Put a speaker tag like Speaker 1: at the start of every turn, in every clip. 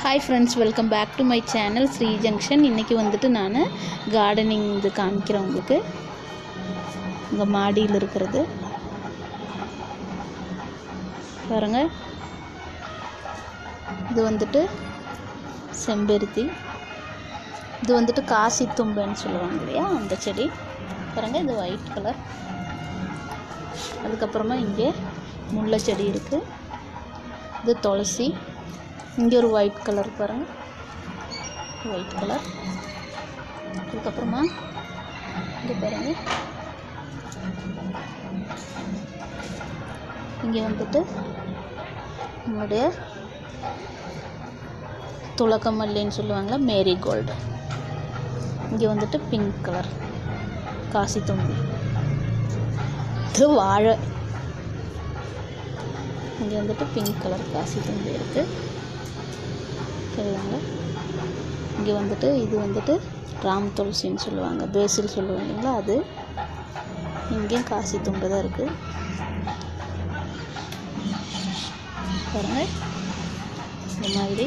Speaker 1: hi friends welcome back to my channel Sri junction இன்றைக்கி வந்துட்டு நான் கார்டனிங் இது காமிக்கிறேன் உங்களுக்கு இங்கே மாடியில் இருக்கிறது பாருங்க இது வந்துட்டு செம்பருத்தி இது வந்துட்டு காசி தும்பைன்னு சொல்லுவாங்க இல்லையா அந்த செடி பாருங்க இது ஒயிட் கலர் அதுக்கப்புறமா இங்கே முல்லை செடி இருக்குது இது துளசி இங்கே ஒரு ஒயிட் கலர் பாருங்கள் ஒயிட் கலர் அதுக்கப்புறமா இங்கே பாருங்கள் இங்கே வந்துட்டு நம்மளுடைய துளக்கமல்லின்னு சொல்லுவாங்களா மேரி கோல்டு இங்கே வந்துட்டு பிங்க் கலர் காசி தும்பி இது வாழை இங்கே வந்துட்டு பிங்க் கலர் காசி தும்பி இருக்குது சரிங்களா இங்கே வந்துட்டு இது வந்துட்டு ராம் துளசின்னு சொல்லுவாங்க பேசில் சொல்லுவாங்க இல்லைங்களா அது இங்கேயும் காசி துண்டு தான் இருக்குது பாருங்க இந்த மாதிரி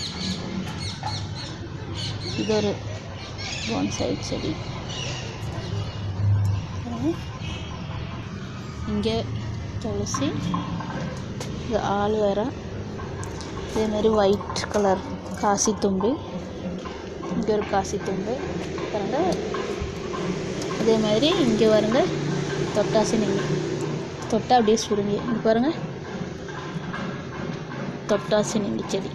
Speaker 1: இது ஒரு போன்சாய் செடி பாருங்க இங்கே துளசி இது ஆலுவேரா இதே மாதிரி ஒயிட் கலர் காசி தும்பி இங்கே ஒரு காசி தும்பு பாருங்க அதே மாதிரி இங்கே வருங்க தொட்டாசி நீங்கள் தொட்டா அப்படியே சுருங்கி இங்கே பாருங்கள் தொட்டாசி நீங்கி செடி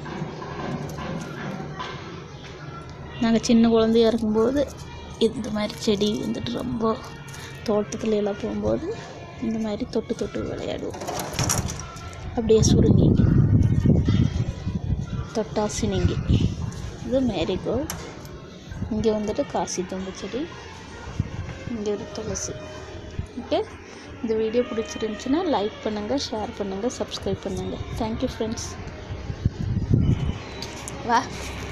Speaker 1: நாங்கள் சின்ன குழந்தையா இருக்கும்போது இந்த மாதிரி செடி வந்துட்டு ரொம்ப தோட்டத்துல எல்லாம் போகும்போது இந்த மாதிரி தொட்டு தொட்டு விளையாடுவோம் அப்படியே சுருங்கி தொட்டாசி நீங்கி இது மேரிகோல்ட் இங்கே வந்துட்டு காசி தும்பு செடி இங்கே ஒரு துளசி ஓகே இந்த வீடியோ பிடிச்சிருந்துச்சுன்னா லைக் பண்ணுங்கள் ஷேர் பண்ணுங்கள் சப்ஸ்கிரைப் பண்ணுங்கள் தேங்க்யூ ஃப்ரெண்ட்ஸ் வா